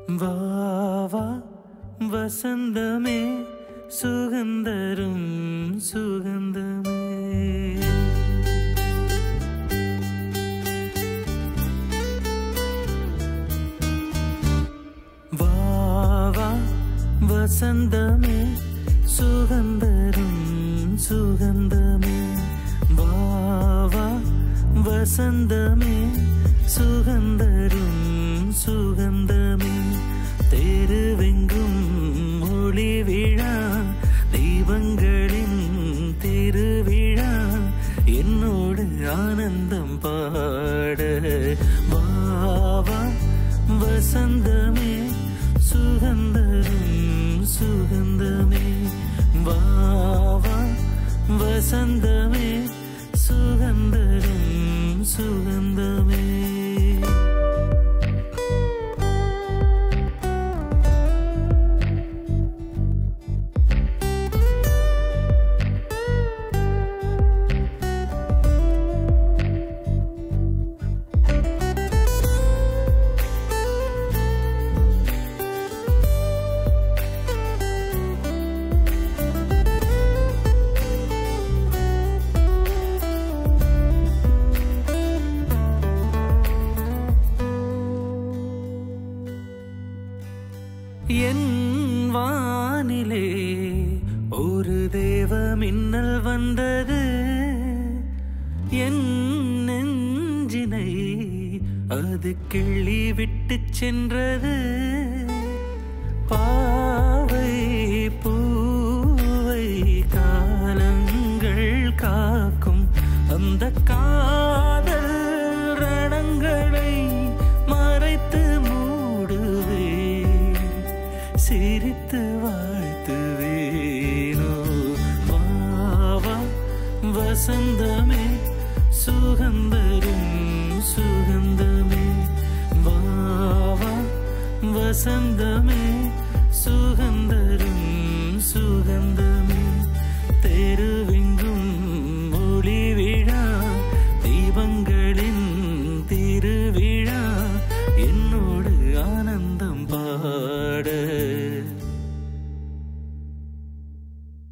வா வா வசந்தமே சுகந்தரும் சுகந்தமே வா வா வசந்தமே சுகந்தரும் சுகந்தமே வா வா வசந்தமே சுகந்தரும் சுகந்தமே தெருவெங்கும் ஒளி விழா தெய்வங்களின் திருவிழா என்னோடு ஆனந்தம் பாட வா வா வசந்தமே சுகந்தரும் சுகந்தமே வா வா வசந்தமே சுகந்தரும் சுகந்தமே என் வானிலே ஒரு தேவ மின்னல் வந்தது என் நெஞ்சினை அது கிள்ளி விட்டு சென்றது பாவை பூவை காலங்கள் காக்கும் அந்த காதல் ரணங்களை மறைத்து மூடுவே சிரித்து வாழ்த்துவேனோ வா வா வசந்தமே சுகந்தரும் சுகந்தமே வா வா வசந்தமே சுகந்தரும் சுகந்தமே தெருவே